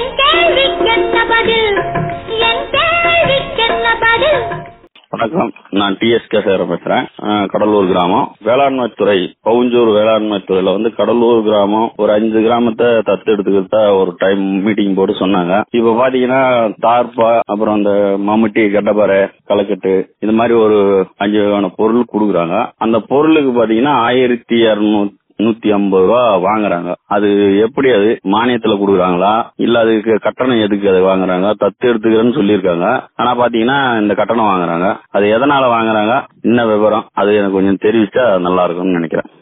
என் கேள்விக்கென்ன பதில் என் கேள்விக்கென்ன பதில் வணக்கம் நான் டிஎஸ்கே சேர பேசுறேன் அஹ், கடலூர் கிராமம் வேளாண்மை துறை பவுஞ்சூர் வேளாண்மை துறையில வந்து கடலூர் கிராமம் ஒரு அஞ்சு கிராமத்தை தத்து எடுத்துக்கிட்டா ஒரு டைம் மீட்டிங் போட்டு சொன்னாங்க இப்ப பாத்தீங்கன்னா தார்பா அப்புறம் அந்த மம்முட்டி கட்டப்பாறை களைக்கட்டு இது மாதிரி ஒரு அஞ்சு வகையான பொருள் கொடுக்குறாங்க அந்த பொருளுக்கு பாத்தீங்கன்னா ஆயிரத்தி இருநூத்தி நூத்தி ஐம்பது ரூபா வாங்குறாங்க அது எப்படி அது மானியத்துல கொடுக்குறாங்களா இல்ல அதுக்கு கட்டணம் எதுக்கு அதை வாங்குறாங்க தத்து எடுத்துக்கிறேன்னு சொல்லியிருக்காங்க ஆனா பாத்தீங்கன்னா இந்த கட்டணம் வாங்குறாங்க அது எதனால வாங்குறாங்க என்ன விவரம் அது எனக்கு கொஞ்சம் தெரிவிச்சா நல்லா இருக்கும்னு நினைக்கிறேன்